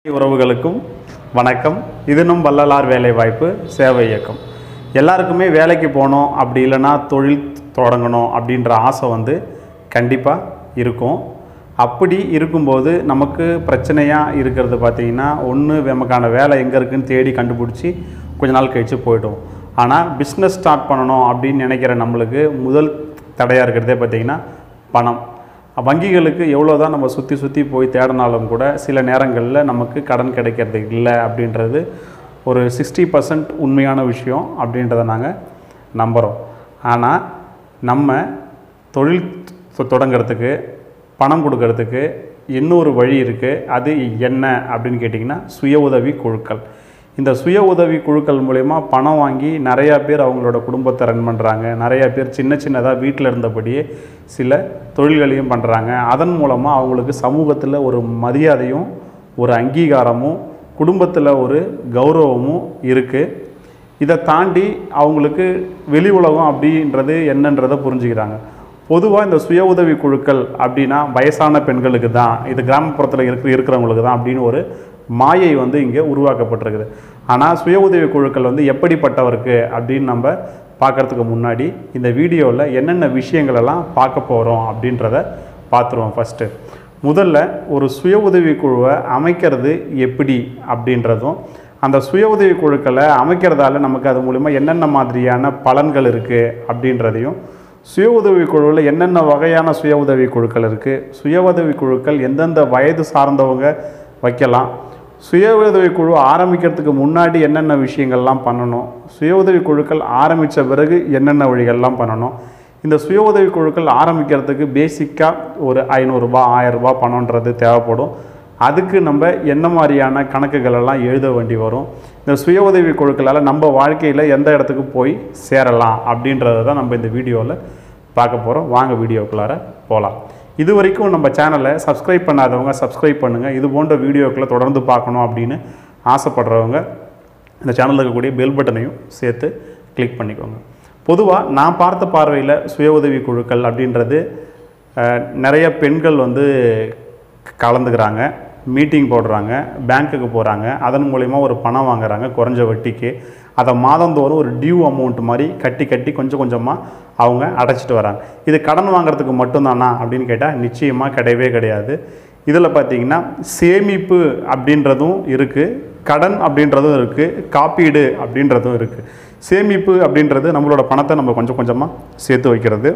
உறவுகளுக்கும் வணக்கம் இது நம் வள்ளலார் வேலைவாய்ப்பு சேவை இயக்கம் எல்லாருக்குமே வேலைக்கு போகணும் அப்படி இல்லைன்னா தொழில் தொடங்கணும் அப்படின்ற ஆசை வந்து கண்டிப்பாக இருக்கும் அப்படி இருக்கும்போது நமக்கு பிரச்சனையாக இருக்கிறது பார்த்திங்கன்னா ஒன்று நமக்கான வேலை எங்கே இருக்குன்னு தேடி கண்டுபிடிச்சி கொஞ்ச நாள் கழித்து போய்டும் ஆனால் பிஸ்னஸ் ஸ்டார்ட் பண்ணணும் அப்படின்னு நினைக்கிற நம்மளுக்கு முதல் தடையாக இருக்கிறதே பார்த்திங்கன்னா பணம் வங்கிகளுக்கு எவ்வளோ தான் நம்ம சுற்றி சுற்றி போய் தேடினாலும் கூட சில நேரங்களில் நமக்கு கடன் கிடைக்கிறது இல்லை அப்படின்றது ஒரு சிக்ஸ்டி பர்சன்ட் உண்மையான விஷயம் அப்படின்றத நாங்கள் நம்புகிறோம் ஆனால் நம்ம தொழில் தொ- தொடங்குறதுக்கு பணம் கொடுக்கறதுக்கு இன்னொரு வழி இருக்குது அது என்ன அப்படின்னு கேட்டிங்கன்னா சுய உதவி குழுக்கள் இந்த சுய உதவி குழுக்கள் மூலயமா பணம் வாங்கி நிறையா பேர் அவங்களோட குடும்பத்தை ரன் பண்ணுறாங்க நிறையா பேர் சின்ன சின்னதாக வீட்டில் இருந்தபடியே சில தொழில்களையும் பண்ணுறாங்க அதன் மூலமாக அவங்களுக்கு சமூகத்தில் ஒரு மரியாதையும் ஒரு அங்கீகாரமும் குடும்பத்தில் ஒரு கௌரவமும் இருக்குது இதை தாண்டி அவங்களுக்கு வெளி உலகம் அப்படின்றது என்னன்றதை புரிஞ்சுக்கிறாங்க பொதுவாக இந்த சுய உதவி குழுக்கள் அப்படின்னா வயசான பெண்களுக்கு தான் இது கிராமப்புறத்தில் இருக்கிற இருக்கிறவங்களுக்கு தான் அப்படின்னு ஒரு மாயை வந்து இங்கே உருவாக்கப்பட்டிருக்குது ஆனால் சுய உதவி குழுக்கள் வந்து எப்படிப்பட்டவருக்கு அப்படின்னு நம்ம பார்க்கறதுக்கு முன்னாடி இந்த வீடியோவில் என்னென்ன விஷயங்கள் எல்லாம் பார்க்க போகிறோம் அப்படின்றத பார்த்துருவோம் ஃபஸ்ட்டு முதல்ல ஒரு சுய உதவி குழுவை அமைக்கிறது எப்படி அப்படின்றதும் அந்த சுய உதவி குழுக்களை அமைக்கிறதால நமக்கு அது மூலிமா என்னென்ன மாதிரியான பலன்கள் இருக்குது அப்படின்றதையும் சுய உதவி குழுவில் என்னென்ன வகையான சுய உதவி குழுக்கள் இருக்குது சுய உதவி குழுக்கள் எந்தெந்த வயது சார்ந்தவங்க வைக்கலாம் சுய உதவி குழு ஆரம்பிக்கிறதுக்கு முன்னாடி என்னென்ன விஷயங்கள்லாம் பண்ணணும் சுய உதவி குழுக்கள் ஆரம்பித்த பிறகு என்னென்ன வழிகள்லாம் பண்ணணும் இந்த சுய உதவி குழுக்கள் ஆரம்பிக்கிறதுக்கு பேசிக்காக ஒரு ஐநூறுரூபா ஆயிரரூபா பணன்றது தேவைப்படும் அதுக்கு நம்ம என்ன மாதிரியான கணக்குகள் எல்லாம் எழுத வேண்டி வரும் இந்த சுய உதவி குழுக்களால் நம்ம வாழ்க்கையில் எந்த இடத்துக்கு போய் சேரலாம் அப்படின்றத தான் நம்ம இந்த வீடியோவில் பார்க்க போகிறோம் வாங்க வீடியோக்குள்ளார போகலாம் இது வரைக்கும் நம்ம சேனலை சப்ஸ்கிரைப் பண்ணாதவங்க சப்ஸ்கிரைப் பண்ணுங்கள் இது போன்ற வீடியோக்களை தொடர்ந்து பார்க்கணும் அப்படின்னு ஆசைப்படுறவங்க இந்த சேனலில் இருக்கக்கூடிய பெல் பட்டனையும் சேர்த்து கிளிக் பண்ணிக்கோங்க பொதுவாக நான் பார்த்த பார்வையில் சுய உதவி குழுக்கள் அப்படின்றது அஹ், நிறைய பெண்கள் வந்து கலந்துக்கிறாங்க மீட்டிங் போடுறாங்க பேங்க்குக்கு போகிறாங்க அதன் மூலயமா ஒரு பணம் வாங்குறாங்க குறைஞ்ச வட்டிக்கு அதை மாதந்தோறும் ஒரு டியூ அமௌண்ட் மாதிரி கட்டி கட்டி கொஞ்சம் கொஞ்சமாக அவங்க அடைச்சிட்டு வராங்க இது கடன் வாங்குறதுக்கு மட்டும்தானா அப்படின்னு கேட்டால் நிச்சயமாக கிடையவே கிடையாது இதில் பார்த்தீங்கன்னா சேமிப்பு அப்படின்றதும் இருக்குது கடன் அப்படின்றதும் இருக்குது காப்பீடு அப்படின்றதும் இருக்குது சேமிப்பு அப்படின்றது நம்மளோட பணத்தை நம்ம கொஞ்சம் கொஞ்சமாக சேர்த்து வைக்கிறது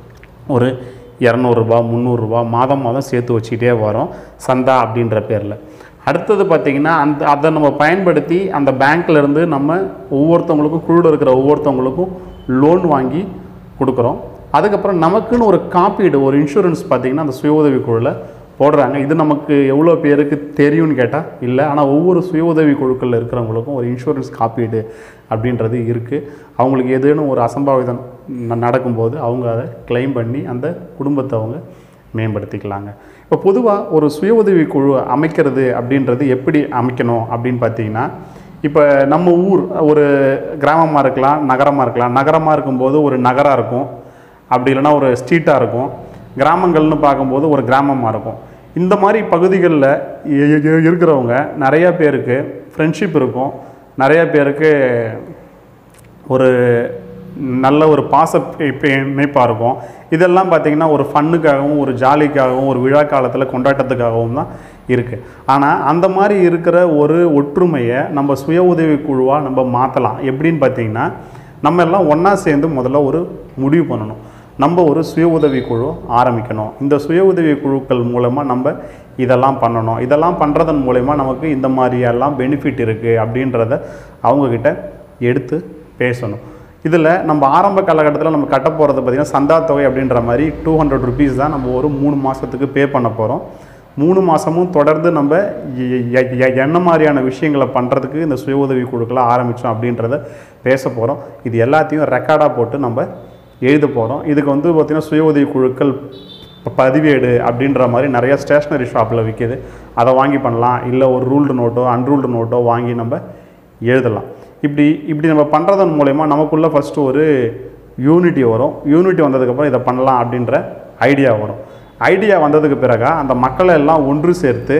ஒரு இரநூறுபா முந்நூறுரூபா மாதம் மாதம் சேர்த்து வச்சுக்கிட்டே வரோம் சந்தா அப்படின்ற பேரில் அடுத்தது பார்த்திங்கன்னா அந்த அதை நம்ம பயன்படுத்தி அந்த பேங்க்ல இருந்து நம்ம ஒவ்வொருத்தவங்களுக்கும் குழுவில் இருக்கிற ஒவ்வொருத்தவங்களுக்கும் லோன் வாங்கி கொடுக்குறோம் அதுக்கப்புறம் நமக்குன்னு ஒரு காப்பீடு ஒரு இன்சூரன்ஸ் பார்த்திங்கன்னா அந்த சுய உதவி குழுவில் போடுறாங்க இது நமக்கு எவ்வளோ பேருக்கு தெரியும்னு கேட்டால் இல்லை ஆனால் ஒவ்வொரு சுய உதவி குழுக்களில் இருக்கிறவங்களுக்கும் ஒரு இன்சூரன்ஸ் காப்பீடு அப்படின்றது இருக்குது அவங்களுக்கு ஏதேனும் ஒரு அசம்பாவிதம் ந- நடக்கும்போது அவங்க அதை கிளைம் பண்ணி அந்த குடும்பத்தை அவங்க மேம்படுத்திக்கலாங்க இப்போ பொதுவாக ஒரு சுய உதவி குழு அமைக்கிறது அப்படின்றது எப்படி அமைக்கணும் அப்படின்னு பார்த்தீங்கன்னா இப்போ நம்ம ஊர் ஒரு கிராமமாக இருக்கலாம் நகரமாக இருக்கலாம் நகரமாக இருக்கும்போது ஒரு நகராக இருக்கும் அப்படி இல்லைன்னா ஒரு ஸ்ட்ரீட்டாக இருக்கும் கிராமங்கள்னு பார்க்கும்போது ஒரு கிராமமாக இருக்கும் இந்த மாதிரி பகுதிகளில் இருக்கிறவங்க நிறைய பேருக்கு ஃப்ரெண்ட்ஷிப் இருக்கும் நிறைய பேருக்கு ஒரு நல்ல ஒரு பாச இணைப்பாக இருக்கும் இதெல்லாம் பார்த்திங்கன்னா ஒரு ஃபன்னுக்காகவும் ஒரு ஜாலிக்காகவும் ஒரு விழா காலத்தில் கொண்டாட்டத்துக்காகவும் தான் இருக்குது ஆனால் அந்த மாதிரி இருக்கிற ஒரு ஒற்றுமையை நம்ம சுய உதவி குழுவாக நம்ம மாற்றலாம் எப்படின்னு பார்த்தீங்கன்னா நம்ம எல்லாம் ஒன்றா சேர்ந்து முதல்ல ஒரு முடிவு பண்ணணும் நம்ம ஒரு சுய உதவி குழு ஆரம்பிக்கணும் இந்த சுய உதவி குழுக்கள் மூலமாக நம்ம இதெல்லாம் பண்ணணும் இதெல்லாம் பண்ணுறதன் மூலயமா நமக்கு இந்த மாதிரியெல்லாம் பெனிஃபிட் இருக்குது அப்படின்றத அவங்கக்கிட்ட எடுத்து பேசணும் இதில் நம்ம ஆரம்ப காலகட்டத்தில் நம்ம கட்ட போகிறது பார்த்திங்கன்னா சந்தா தொகை அப்படின்ற மாதிரி டூ ஹண்ட்ரட் ருபீஸ் தான் நம்ம ஒரு மூணு மாதத்துக்கு பே பண்ண போகிறோம் மூணு மாதமும் தொடர்ந்து நம்ம எ- எ- எ- என்ன மாதிரியான விஷயங்களை பண்ணுறதுக்கு இந்த சுய உதவி குழுக்களை ஆரம்பித்தோம் அப்படின்றத பேச போகிறோம் இது எல்லாத்தையும் ரெக்கார்டாக போட்டு நம்ம எழுத போகிறோம் இதுக்கு வந்து பார்த்திங்கன்னா சுய உதவி குழுக்கள் ப- பதிவேடு அப்படின்ற மாதிரி நிறைய ஸ்டேஷ்னரி ஷாப்பில் விற்கிது அதை வாங்கி பண்ணலாம் இல்லை ஒரு ரூல்டு நோட்டோ அன்ரூல்டு நோட்டோ வாங்கி நம்ம எழுதலாம் இப்படி இப்படி நம்ம பண்ணுறதன் மூலயமா நமக்குள்ளே ஃபஸ்ட்டு ஒரு யூனிட்டி வரும் யூனிட்டி வந்ததுக்கப்புறம் இதை பண்ணலாம் அப்படின்ற ஐடியா வரும் ஐடியா வந்ததுக்கு பிறகு அந்த மக்களை எல்லாம் ஒன்று சேர்த்து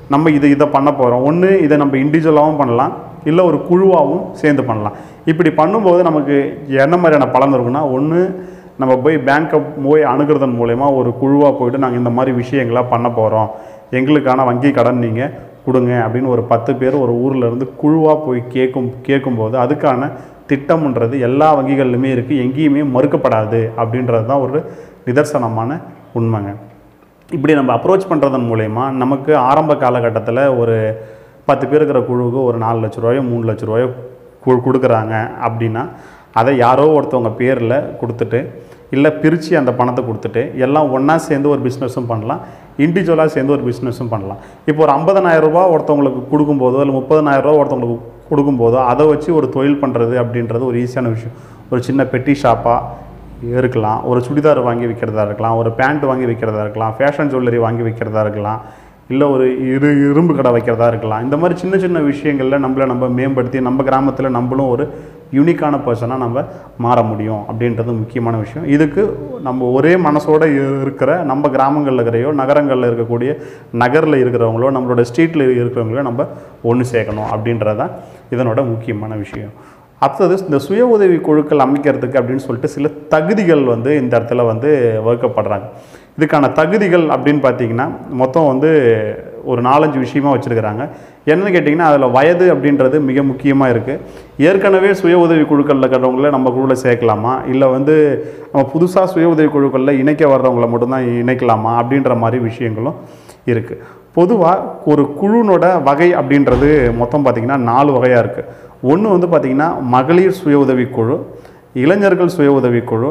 நம்ம இது இதை பண்ண போகிறோம் ஒன்று இதை நம்ம இண்டிவிஜுவலாகவும் பண்ணலாம் இல்லை ஒரு குழுவாகவும் சேர்ந்து பண்ணலாம் இப்படி பண்ணும்போது நமக்கு என்ன மாதிரியான பலன் இருக்குன்னா ஒன்று நம்ம போய் பேங்க்கை போய் அணுகிறதன் மூலயமா ஒரு குழுவாக போயிட்டு நாங்கள் இந்த மாதிரி விஷயங்களாக பண்ண போகிறோம் எங்களுக்கான வங்கி கடன் நீங்கள் கொடுங்க அப்படின்னு ஒரு பத்து பேர் ஒரு ஊரில் இருந்து குழுவாக போய் கேட்கும் கேட்கும்போது அதுக்கான திட்டம்ன்றது எல்லா வங்கிகள்லையுமே இருக்குது எங்கேயுமே மறுக்கப்படாது அப்படின்றது தான் ஒரு நிதர்சனமான உண்மைங்க இப்படி நம்ம அப்ரோச் பண்ணுறதன் மூலயமா நமக்கு ஆரம்ப காலகட்டத்தில் ஒரு பத்து பேர் இருக்கிற குழுவுக்கு ஒரு நாலு லட்ச ரூபாயோ மூணு லட்ச ரூபாயோ கு கொடுக்குறாங்க அப்படின்னா அதை யாரோ ஒருத்தவங்க பேரில் கொடுத்துட்டு இல்லை பிரித்து அந்த பணத்தை கொடுத்துட்டு எல்லாம் ஒன்றா சேர்ந்து ஒரு பிஸ்னஸும் பண்ணலாம் இண்டிவிஜுவலாக சேர்ந்து ஒரு பிஸ்னஸும் பண்ணலாம் இப்போ ஒரு 50000 ரூபாய் ஒருத்தவங்களுக்கு கொடுக்கும்போதோ இல்லை 30000 ரூபாய் ஒருத்தவங்களுக்கு கொடுக்கும்போதோ அதை வச்சு ஒரு தொழில் பண்ணுறது அப்படின்றது ஒரு ஈஸியான விஷயம் ஒரு சின்ன பெட்டி ஷாப்பாக இருக்கலாம் ஒரு சுடிதார் வாங்கி விற்கிறதா இருக்கலாம் ஒரு பேண்ட் வாங்கி விற்கிறதா இருக்கலாம் ஃபேஷன் ஜுவல்லரி வாங்கி விற்கிறதா இருக்கலாம் இல்லை ஒரு இரு இரும்பு கடை வைக்கிறதா இருக்கலாம் இந்த மாதிரி சின்ன சின்ன விஷயங்களில் நம்மளை நம்ம மேம்படுத்தி நம்ம கிராமத்தில் நம்மளும் ஒரு யூனிக்கான பர்சனாக நம்ம மாற முடியும் அப்படின்றது முக்கியமான விஷயம் இதுக்கு நம்ம ஒரே மனசோடு இருக்கிற நம்ம கிராமங்களில் இருக்கிறையோ நகரங்களில் இருக்கக்கூடிய நகரில் இருக்கிறவங்களோ நம்மளோட ஸ்ட்ரீட்டில் இருக்கிறவங்களோ நம்ம ஒன்று சேர்க்கணும் அப்படின்றது தான் இதனோட முக்கியமான விஷயம் அடுத்தது இந்த சுய உதவி குழுக்கள் அமைக்கிறதுக்கு அப்படின்னு சொல்லிட்டு சில தகுதிகள் வந்து இந்த இடத்துல வந்து வகுக்கப்படுறாங்க இதுக்கான தகுதிகள் அப்படின்னு பார்த்தீங்கன்னா மொத்தம் வந்து ஒரு நாலஞ்சு விஷயமா வச்சுருக்கிறாங்க என்னன்னு கேட்டிங்கன்னா அதில் வயது அப்படின்றது மிக முக்கியமாக இருக்குது ஏற்கனவே சுய உதவி குழுக்களில் இருக்கிறவங்கள நம்ம குழுவில் சேர்க்கலாமா இல்லை வந்து நம்ம புதுசாக சுய உதவி குழுக்களில் இணைக்க வர்றவங்கள மட்டும்தான் இணைக்கலாமா அப்படின்ற மாதிரி விஷயங்களும் இருக்குது பொதுவாக ஒரு குழுனோட வகை அப்படின்றது மொத்தம் பார்த்திங்கன்னா நாலு வகையாக இருக்குது ஒன்று வந்து பார்த்திங்கன்னா மகளிர் சுய உதவிக் குழு இளைஞர்கள் சுய உதவிக் குழு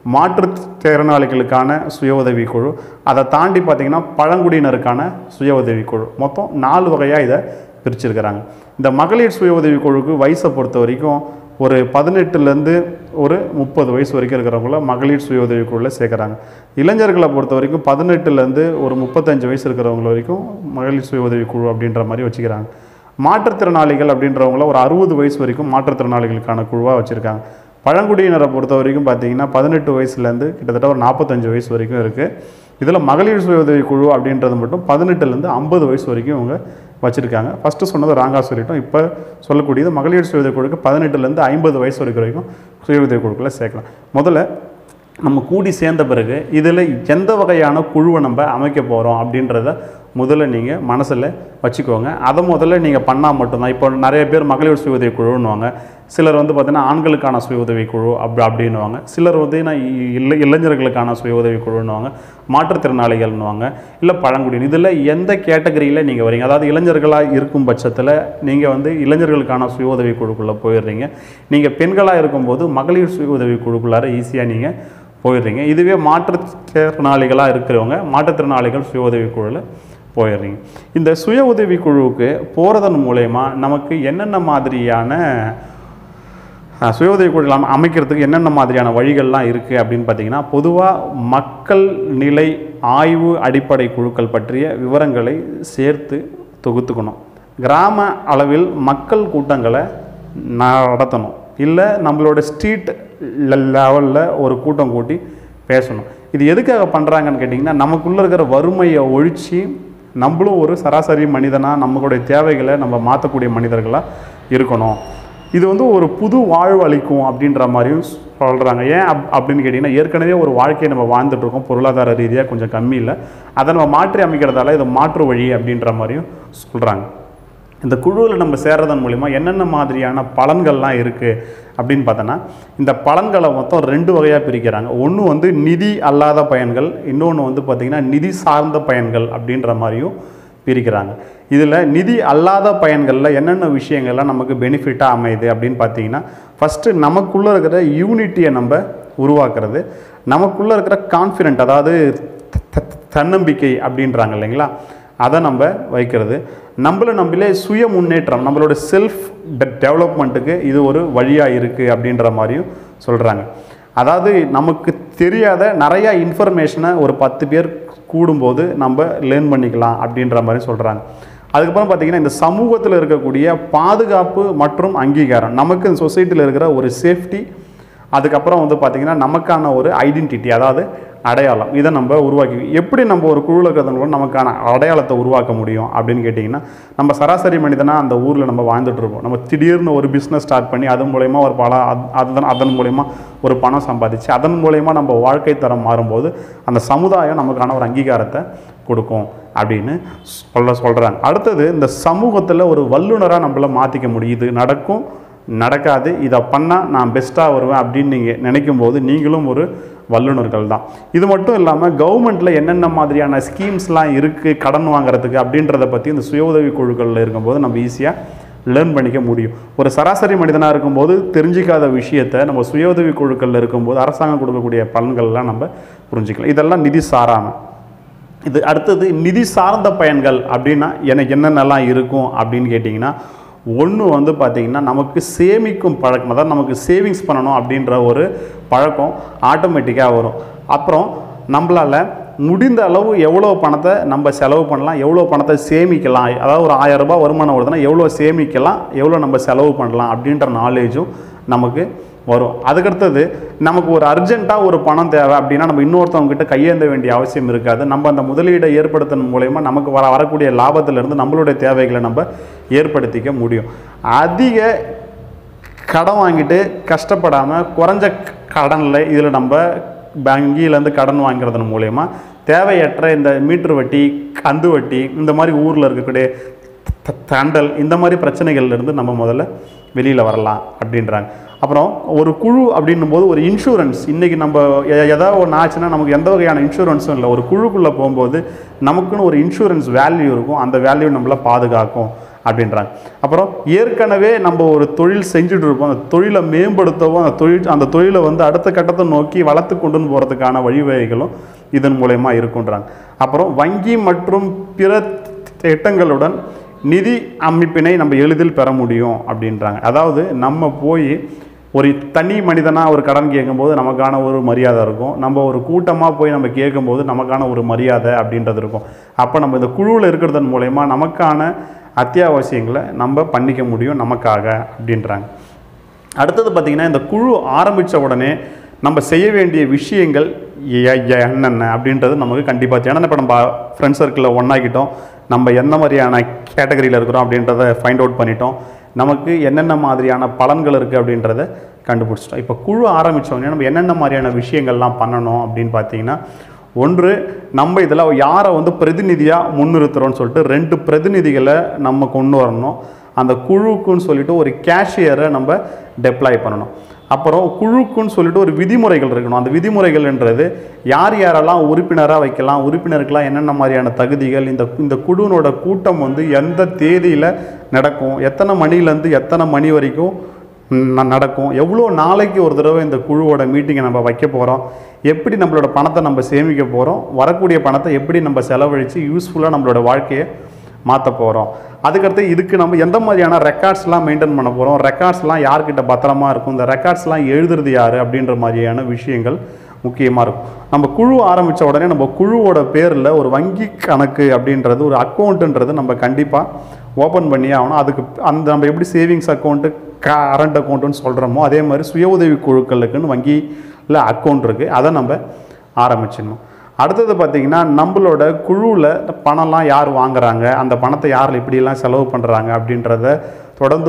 மாற்றுத்திறனாளிகளுக்கான சுய உதவிக் குழு அதை தாண்டி பார்த்திங்கன்னா பழங்குடியினருக்கான சுய உதவிக் குழு மொத்தம் நாலு வகையாக இதை பிரிச்சிருக்கிறாங்க இந்த மகளிர் சுய உதவிக் குழுவுக்கு வயசை பொறுத்த வரைக்கும் ஒரு பதினெட்டுலேருந்து ஒரு முப்பது வயசு வரைக்கும் இருக்கிறவங்கள மகளிர் சுய உதவிக் குழுவில் சேர்க்குறாங்க இளைஞர்களை பொறுத்த வரைக்கும் பதினெட்டுலேருந்து ஒரு முப்பத்தஞ்சு வயசு இருக்கிறவங்க வரைக்கும் மகளிர் சுய உதவிக் குழு அப்படின்ற மாதிரி வச்சுக்கிறாங்க மாற்றுத்திறனாளிகள் அப்படின்றவங்கள ஒரு அறுபது வயசு வரைக்கும் மாற்றுத்திறனாளிகளுக்கான குழுவாக வச்சுருக்காங்க பழங்குடியினரை பொறுத்த வரைக்கும் பார்த்தீங்கன்னா பதினெட்டு வயசுலேருந்து கிட்டத்தட்ட ஒரு நாற்பத்தஞ்சு வயசு வரைக்கும் இருக்குது இதில் மகளிர் சுய உதவி குழு அப்படின்றது மட்டும் பதினெட்டுலேருந்து ஐம்பது வயசு வரைக்கும் இவங்க வச்சுருக்காங்க ஃபஸ்ட்டு சொன்னது ராங்கா சொல்லிட்டோம் இப்போ சொல்லக்கூடியது மகளிர் சுய உதவி குழுக்கு பதினெட்டுலேருந்து ஐம்பது வயசு வரைக்கும் வரைக்கும் சுய உதவி குழுக்களை சேர்க்கலாம் முதல்ல நம்ம கூடி சேர்ந்த பிறகு இதில் எந்த வகையான குழுவை நம்ம அமைக்க போகிறோம் அப்படின்றத முதல்ல நீங்கள் மனசில் வச்சுக்கோங்க அதை முதல்ல நீங்கள் பண்ணால் மட்டும்தான் இப்போ நிறைய பேர் மகளிர் சுய உதவி குழுன்னுவாங்க சிலர் வந்து பார்த்தீங்கன்னா ஆண்களுக்கான சுய உதவி குழு அப்படி அப்படின்னுவாங்க சிலர் வந்து நான் இல்லை இளைஞர்களுக்கான சுய உதவி குழுன்னுவாங்க மாற்றுத்திறனாளிகள்னுவாங்க இல்லை பழங்குடியினர் இதில் எந்த கேட்டகரியில் நீங்கள் வரீங்க அதாவது இளைஞர்களாக இருக்கும் பட்சத்தில் நீங்கள் வந்து இளைஞர்களுக்கான சுய உதவி குழுக்குள்ளே போயிடுறீங்க நீங்கள் பெண்களாக இருக்கும்போது மகளிர் சுய உதவி குழுக்குள்ளார ஈஸியாக நீங்கள் போயிடுறீங்க இதுவே மாற்றுத்திறனாளிகளாக இருக்கிறவங்க மாற்றுத்திறனாளிகள் சுய உதவி குழுவில் போயிடுறீங்க இந்த சுய உதவி குழுவுக்கு போகிறதன் மூலயமா நமக்கு என்னென்ன மாதிரியான அஹ், சுய உதவி குழு அம- அமைக்கிறதுக்கு என்னென்ன மாதிரியான வழிகள்லாம் இருக்குது அப்படின்னு பார்த்தீங்கன்னா பொதுவாக மக்கள் நிலை ஆய்வு அடிப்படை குழுக்கள் பற்றிய விவரங்களை சேர்த்து தொகுத்துக்கணும் கிராம அளவில் மக்கள் கூட்டங்களை நடத்தணும் இல்லை நம்மளோட ஸ்ட்ரீட் லெவலில் ஒரு கூட்டம் கூட்டி பேசணும் இது எதுக்காக பண்ணுறாங்கன்னு கேட்டிங்கன்னா நமக்குள்ளே இருக்கிற வறுமையை ஒழித்து நம்மளும் ஒரு சராசரி மனிதனாக நம்மளுடைய தேவைகளை நம்ம மாற்றக்கூடிய மனிதர்களாக இருக்கணும் இது வந்து ஒரு புது வாழ்வு அளிக்கும் அப்படின்ற மாதிரியும் சொல்கிறாங்க ஏன் அப் அப்படின்னு கேட்டிங்கன்னா ஏற்கனவே ஒரு வாழ்க்கையை நம்ம வாழ்ந்துட்டு இருக்கோம் பொருளாதார ரீதியாக கொஞ்சம் கம்மி இல்லை அதை நம்ம மாற்றி அமைக்கிறதால இது மாற்று வழி அப்படின்ற மாதிரியும் சொல்கிறாங்க இந்த குழுவில் நம்ம சேர்றதன் மூலிமா என்னென்ன மாதிரியான பலன்கள்லாம் இருக்குது அப்படின்னு பார்த்தோன்னா இந்த பலன்களை மொத்தம் ரெண்டு வகையாக பிரிக்கிறாங்க ஒன்று வந்து நிதி அல்லாத பயன்கள் இன்னொன்று வந்து பார்த்திங்கன்னா நிதி சார்ந்த பயன்கள் அப்படின்ற மாதிரியும் பிரிக்கிறாங்க இதில் நிதி அல்லாத பயன்களில் என்னென்ன விஷயங்கள்லாம் நமக்கு பெனிஃபிட்டாக அமையுது அப்படின்னு பார்த்தீங்கன்னா ஃபஸ்ட்டு நமக்குள்ளே இருக்கிற யூனிட்டியை நம்ம உருவாக்குறது நமக்குள்ளே இருக்கிற கான்ஃபிடென்ட் அதாவது த- த- தன்னம்பிக்கை அப்படின்றாங்க இல்லைங்களா அதை நம்ம வைக்கிறது நம்மள நம்மளே சுய முன்னேற்றம் நம்மளோட செல்ஃப் டெவலப்மெண்ட்டுக்கு இது ஒரு வழியாக இருக்குது அப்படின்ற மாதிரியும் சொல்கிறாங்க அதாவது நமக்கு தெரியாத நிறையா இன்ஃபர்மேஷனை ஒரு பத்து பேர் கூடும்போது நம்ம லேர்ன் பண்ணிக்கலாம் அப்படின்ற மாதிரி சொல்கிறாங்க அதுக்கப்புறம் பார்த்திங்கன்னா இந்த சமூகத்தில் இருக்கக்கூடிய பாதுகாப்பு மற்றும் அங்கீகாரம் நமக்கு இந்த சொசைட்டியில் இருக்கிற ஒரு சேஃப்டி அதுக்கப்புறம் வந்து பார்த்திங்கன்னா நமக்கான ஒரு ஐடென்டிட்டி அதாவது அடையாளம் இதை நம்ம உருவாக்கி எப்படி நம்ம ஒரு குழுவில் இருக்கிறது மூலம் நமக்கான அடையாளத்தை உருவாக்க முடியும் அப்படின்னு கேட்டிங்கன்னா நம்ம சராசரி மனிதனாக அந்த ஊரில் நம்ம வாழ்ந்துட்டு இருப்போம் நம்ம திடீர்னு ஒரு பிஸ்னஸ் ஸ்டார்ட் பண்ணி அதன் மூலயமா ஒரு பல அத்- அதன் அதன் மூலயமா ஒரு பணம் சம்பாதிச்சு அதன் மூலயமா நம்ம வாழ்க்கை தரம் மாறும்போது அந்த சமுதாயம் நமக்கான ஒரு அங்கீகாரத்தை கொடுக்கும் அப்படின்னு சொல்ல சொல்கிறாங்க அடுத்தது இந்த சமூகத்தில் ஒரு வல்லுனராக நம்மள மாற்றிக்க முடியும் இது நடக்கும் நடக்காது இதை பண்ணால் நான் பெஸ்ட்டாக வருவேன் அப்படின்னு நீங்கள் நினைக்கும் போது நீங்களும் ஒரு வல்லுனர்கள் தான் இது மட்டும் இல்லாமல் கவர்மெண்ட்டில் என்னென்ன மாதிரியான ஸ்கீம்ஸ்லாம் இருக்குது கடன் வாங்குறதுக்கு அப்படின்றத பற்றி இந்த சுய உதவி குழுக்களில் இருக்கும்போது நம்ம ஈஸியாக லேர்ன் பண்ணிக்க முடியும் ஒரு சராசரி மனிதனாக இருக்கும்போது தெரிஞ்சிக்காத விஷயத்தை நம்ம சுய உதவி குழுக்களில் இருக்கும்போது அரசாங்கம் கொடுக்கக்கூடிய பலன்கள்லாம் நம்ம புரிஞ்சுக்கலாம் இதெல்லாம் நிதி சாராமல் இது அடுத்தது நிதி சார்ந்த பயன்கள் அப்படின்னா எனக்கு என்னென்னலாம் இருக்கும் அப்படின்னு கேட்டிங்கன்னா ஒன்று வந்து பார்த்திங்கன்னா நமக்கு சேமிக்கும் பழக்கம் அதாவது நமக்கு சேவிங்ஸ் பண்ணணும் அப்படின்ற ஒரு பழக்கம் ஆட்டோமேட்டிக்காக வரும் அப்புறம் நம்மளால் முடிந்த அளவு எவ்வளோ பணத்தை நம்ம செலவு பண்ணலாம் எவ்வளோ பணத்தை சேமிக்கலாம் அதாவது ஒரு ஆயிரம் ரூபாய் வருமானம் வருதுன்னா எவ்வளோ சேமிக்கலாம் எவ்வளோ நம்ம செலவு பண்ணலாம் அப்படின்ற நாலேஜும் நமக்கு வரும் அதுக்கடுத்தது நமக்கு ஒரு அர்ஜென்ட்டாக ஒரு பணம் தேவை அப்படின்னா நம்ம இன்னொருத்தவங்க கிட்ட கையேந்த வேண்டிய அவசியம் இருக்காது நம்ம அந்த முதலீடை ஏற்படுத்தின மூலயமா நமக்கு வர வரக்கூடிய லாபத்திலிருந்து நம்மளுடைய தேவைகளை நம்ம ஏற்படுத்திக்க முடியும் அதிக கடன் வாங்கிட்டு கஷ்டப்படாமல் குறைஞ்ச கடனில் இதில் நம்ம வங்கியிலேருந்து கடன் வாங்கிறதன் மூலயமா தேவையற்ற இந்த மீட்டர் வட்டி கந்து வட்டி இந்த மாதிரி ஊரில் இருக்கக்கூடிய த- தண்டல் இந்த மாதிரி பிரச்சனைகள்ல இருந்து நம்ம முதல்ல வெளியில் வரலாம் அப்படின்றாங்க அப்புறம் ஒரு குழு அப்படின்னும் போது ஒரு இன்சூரன்ஸ் இன்றைக்கி நம்ம எ- ஏதாவது ஒன்று ஆச்சுன்னா நமக்கு எந்த வகையான இன்சூரன்ஸும் இல்லை ஒரு குழுக்குள்ளே போகும்போது நமக்குன்னு ஒரு இன்சூரன்ஸ் வேல்யூ இருக்கும் அந்த வேல்யூ நம்மளை பாதுகாக்கும் அப்படின்றாங்க அப்புறம் ஏற்கனவே நம்ம ஒரு தொழில் செஞ்சுட்டு இருப்போம் அந்த தொழிலை மேம்படுத்தவும் அந்த தொழில் அந்த தொழிலை வந்து அடுத்த கட்டத்தை நோக்கி வளர்த்து கொண்டு போகிறதுக்கான வழிவகைகளும் இதன் மூலயமா இருக்குன்றாங்க அப்புறம் வங்கி மற்றும் பிற திட்டங்களுடன் நிதி அமைப்பினை நம்ம எளிதில் பெற முடியும் அப்படின்றாங்க அதாவது நம்ம போய் ஒரு தனி மனிதனாக ஒரு கடன் கேட்கும்போது நமக்கான ஒரு மரியாதை இருக்கும் நம்ம ஒரு கூட்டமாக போய் நம்ம கேட்கும்போது நமக்கான ஒரு மரியாதை அப்படின்றது இருக்கும் அப்போ நம்ம இந்த குழுவில் இருக்கிறதன் மூலயமா நமக்கான அத்தியாவசியங்களை நம்ம பண்ணிக்க முடியும் நமக்காக அப்படின்றாங்க அடுத்தது பார்த்திங்கன்னா இந்த குழு ஆரம்பித்த உடனே நம்ம செய்ய வேண்டிய விஷயங்கள் எ- எ- என்னென்ன அப்படின்றது நமக்கு கண்டிப்பாக ஏன்னா இப்போ நம்ம ஃப்ரெண்ட்ஸ் சர்க்கிளில் ஒன்றாக்கிட்டோம் நம்ம எந்த மாதிரியான கேட்டகரியில் இருக்கிறோம் அப்படின்றத ஃபைண்ட் அவுட் பண்ணிட்டோம் நமக்கு என்னென்ன மாதிரியான பலன்கள் இருக்குது அப்படின்றத கண்டுபிடிச்சிட்டோம் இப்போ குழு ஆரம்பிச்ச உடனே நம்ம என்னென்ன மாதிரியான விஷயங்கள்லாம் பண்ணணும் அப்படின்னு பார்த்தீங்கன்னா ஒன்று நம்ம இதில் யாரை வந்து பிரதிநிதியாக முன்னிறுத்துறோம்னு சொல்லிட்டு ரெண்டு பிரதிநிதிகளை நம்ம கொண்டு வரணும் அந்த குழுக்குன்னு சொல்லிட்டு ஒரு கேஷியரை நம்ம டெப்ளாய் பண்ணணும் அப்புறம் குழுக்குன்னு சொல்லிட்டு ஒரு விதிமுறைகள் இருக்கணும் அந்த விதிமுறைகள்ன்றது யார் யாரெல்லாம் உறுப்பினராக வைக்கலாம் உறுப்பினருக்கெல்லாம் என்னென்ன மாதிரியான தகுதிகள் இந்த இந்த குழுவினோட கூட்டம் வந்து எந்த தேதியில் நடக்கும் எத்தனை மணிலேருந்து எத்தனை மணி வரைக்கும் ந- நடக்கும் எவ்வளோ நாளைக்கு ஒரு தடவை இந்த குழுவோட மீட்டிங்கை நம்ம வைக்க போகிறோம் எப்படி நம்மளோட பணத்தை நம்ம சேமிக்க போகிறோம் வரக்கூடிய பணத்தை எப்படி நம்ம செலவழித்து யூஸ்ஃபுல்லாக நம்மளோட வாழ்க்கையை மாற்ற போகிறோம் அதுக்கடுத்து இதுக்கு நம்ம எந்த மாதிரியான ரெக்கார்ட்ஸ்லாம் மெயின்டைன் பண்ண போகிறோம் ரெக்கார்ட்ஸ்லாம் யார்கிட்ட பத்திரமா இருக்கும் இந்த ரெக்கார்ட்ஸ்லாம் எழுதுறது யார் அப்படின்ற மாதிரியான விஷயங்கள் முக்கியமாக இருக்கும் நம்ம குழு ஆரம்பித்த உடனே நம்ம குழுவோட பேரில் ஒரு வங்கி கணக்கு அப்படின்றது ஒரு அக்கௌண்ட்டுன்றது நம்ம கண்டிப்பாக ஓப்பன் பண்ணியே ஆகணும் அதுக்கு அந்த நம்ம எப்படி சேவிங்ஸ் அக்கௌண்ட்டு கரண்ட் அக்கௌண்ட்டுன்னு சொல்கிறோமோ அதே மாதிரி சுய உதவி குழுக்களுக்குன்னு வங்கியில் அக்கௌண்ட் இருக்குது அதை நம்ம ஆரம்பிச்சிடணும் அடுத்தது பார்த்திங்கன்னா நம்மளோட குழுவில் பணம்லாம் யார் வாங்குறாங்க அந்த பணத்தை யார் இப்படியெல்லாம் செலவு பண்ணுறாங்க அப்படின்றத தொடர்ந்து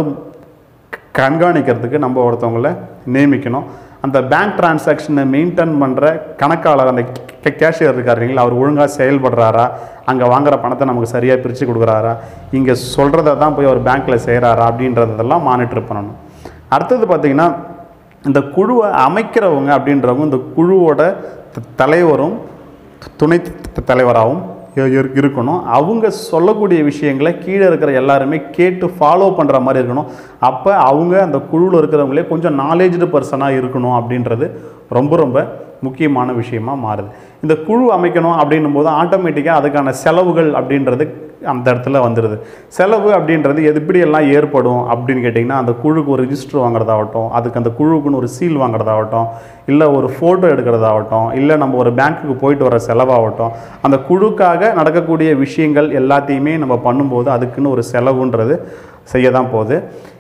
கண்காணிக்கிறதுக்கு நம்ம ஒருத்தவங்கள நியமிக்கணும் அந்த பேங்க் டிரான்சாக்ஷனை மெயின்டைன் பண்ணுற கணக்காளர் அந்த கேஷியர் இருக்கார் இல்லைங்களா அவர் ஒழுங்காக செயல்படுறாரா அங்கே வாங்குற பணத்தை நமக்கு சரியாக பிரித்து கொடுக்குறாரா இங்கே சொல்கிறத தான் போய் அவர் பேங்க்கில் செய்கிறாரா அப்படின்றதெல்லாம் மானிட்டர் பண்ணணும் அடுத்தது பார்த்திங்கன்னா இந்த குழுவை அமைக்கிறவங்க அப்படின்றவங்க இந்த குழுவோட த- தலைவரும் துணை த- தலைவராகவும் இ- இரு- இருக்கணும் அவங்க சொல்லக்கூடிய விஷயங்களை கீழே இருக்கிற எல்லாருமே கேட்டு ஃபாலோ பண்ணுற மாதிரி இருக்கணும் அப்போ அவங்க அந்த குழுவில் இருக்கிறவங்களே கொஞ்சம் நாலேஜ்டு பர்சனாக இருக்கணும் அப்படின்றது ரொம்ப ரொம்ப முக்கியமான விஷயமா மாறுது இந்த குழு அமைக்கணும் அப்படின்னும் போது ஆட்டோமேட்டிக்காக அதுக்கான செலவுகள் அப்படின்றது அந்த இடத்துல வந்துடுது செலவு அப்படின்றது எது எப்படியெல்லாம் ஏற்படும் அப்படின்னு கேட்டிங்கன்னா அந்த குழுக்கு ஒரு ரிஜிஸ்டர் வாங்குறதாகட்டும் அதுக்கு அந்த குழுக்குன்னு ஒரு சீல் வாங்குறதாகட்டும் இல்லை ஒரு ஃபோட்டோ எடுக்கிறதாகட்டும் இல்லை நம்ம ஒரு பேங்க்குக்கு போயிட்டு வர செலவாகட்டும் அந்த குழுக்காக நடக்கக்கூடிய விஷயங்கள் எல்லாத்தையுமே நம்ம பண்ணும்போது அதுக்குன்னு ஒரு செலவுன்றது செய்ய தான் போகுது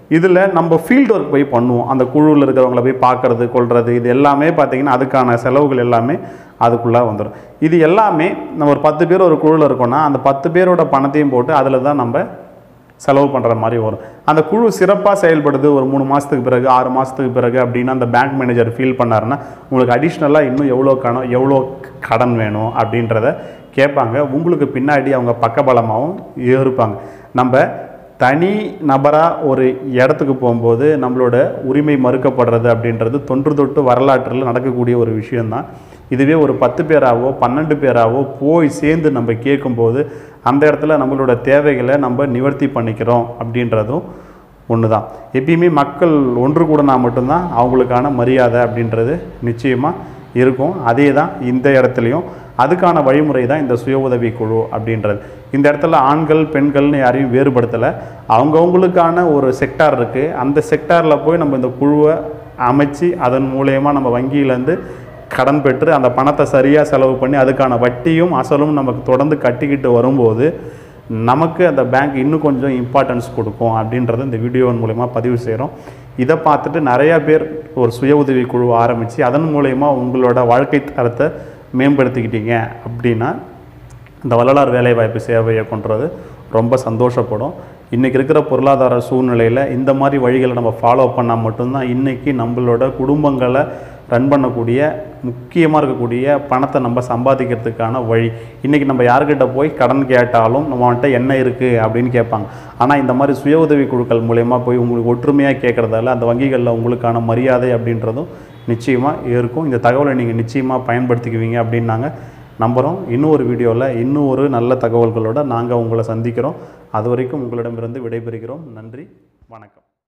இதில் நம்ம ஃபீல்டு ஒர்க் போய் பண்ணுவோம் அந்த குழுவில் இருக்கிறவங்கள போய் பார்க்கறது கொள்வது இது எல்லாமே பார்த்திங்கன்னா அதுக்கான செலவுகள் எல்லாமே அதுக்குள்ளே வந்துடும் இது எல்லாமே நம்ம ஒரு பத்து பேர் ஒரு குழுவில் இருக்கோம்னா அந்த பத்து பேரோட பணத்தையும் போட்டு அதில் தான் நம்ம செலவு பண்ணுற மாதிரி வரும் அந்த குழு சிறப்பாக செயல்படுது ஒரு மூணு மாதத்துக்கு பிறகு ஆறு மாதத்துக்கு பிறகு அப்படின்னு அந்த பேங்க் மேனேஜர் ஃபீல் பண்ணாருன்னா உங்களுக்கு அடிஷ்னலாக இன்னும் எவ்வளோ கணம் எவ்வளோ கடன் வேணும் அப்படின்றத கேட்பாங்க உங்களுக்கு பின்னாடி அவங்க பக்கபலமாகவும் இருப்பாங்க நம்ம தனி நபராக ஒரு இடத்துக்கு போகும்போது நம்மளோட உரிமை மறுக்கப்படுறது அப்படின்றது தொன்று தொட்டு வரலாற்றில் நடக்கக்கூடிய ஒரு விஷயந்தான் இதுவே ஒரு பத்து பேராவோ பன்னெண்டு பேராவோ போய் சேர்ந்து நம்ம கேட்கும்போது அந்த இடத்துல நம்மளோட தேவைகளை நம்ம நிவர்த்தி பண்ணிக்கிறோம் அப்படின்றதும் ஒன்று தான் எப்பயுமே மக்கள் ஒன்று கூடனா மட்டும்தான் அவங்களுக்கான மரியாதை அப்படின்றது நிச்சயமாக இருக்கும் அதே தான் இந்த இடத்துலையும் அதுக்கான வழிமுறை தான் இந்த சுய உதவி குழு அப்படின்றது இந்த இடத்துல ஆண்கள் பெண்கள்னு யாரையும் வேறுபடுத்தலை அவங்கவுங்களுக்கான ஒரு செக்டார் இருக்குது அந்த செக்டாரில் போய் நம்ம இந்த குழுவை அமைச்சு அதன் மூலயமா நம்ம வங்கியிலேருந்து கடன் பெற்று அந்த பணத்தை சரியாக செலவு பண்ணி அதுக்கான வட்டியும் அசலும் நமக்கு தொடர்ந்து கட்டிக்கிட்டு வரும்போது நமக்கு அந்த பேங்க் இன்னும் கொஞ்சம் இம்பார்ட்டன்ஸ் கொடுக்கும் அப்படின்றத இந்த வீடியோவின் மூலயமா பதிவு செய்கிறோம் இதை பார்த்துட்டு நிறையா பேர் ஒரு சுய உதவி குழு ஆரம்பித்து அதன் மூலயமா உங்களோட வாழ்க்கை தரத்தை மேம்படுத்திக்கிட்டீங்க அப்படின்னா இந்த வள்ளலார் வேலைவாய்ப்பு சேவையை கொண்டுறது ரொம்ப சந்தோஷப்படும் இன்றைக்கி இருக்கிற பொருளாதார சூழ்நிலையில் இந்த மாதிரி வழிகளை நம்ம ஃபாலோ பண்ணால் மட்டும்தான் இன்றைக்கி நம்மளோட குடும்பங்களை ரன் பண்ணக்கூடிய முக்கியமாக இருக்கக்கூடிய பணத்தை நம்ம சம்பாதிக்கிறதுக்கான வழி இன்றைக்கி நம்ம யார்கிட்ட போய் கடன் கேட்டாலும் நம்மகிட்ட என்ன இருக்குது அப்படின்னு கேட்பாங்க ஆனால் இந்த மாதிரி சுய உதவி குழுக்கள் மூலயமா போய் உங்களுக்கு ஒற்றுமையாக கேட்குறதால அந்த வங்கிகளில் உங்களுக்கான மரியாதை அப்படின்றதும் நிச்சயமாக இருக்கும் இந்த தகவலை நீங்கள் நிச்சயமாக பயன்படுத்திக்குவீங்க அப்படின்னாங்க நம்புகிறோம் இன்னும் ஒரு வீடியோவில் இன்னும் ஒரு நல்ல தகவல்களோட நாங்கள் உங்களை சந்திக்கிறோம் அது வரைக்கும் உங்களிடமிருந்து விடைபெறுகிறோம் நன்றி வணக்கம்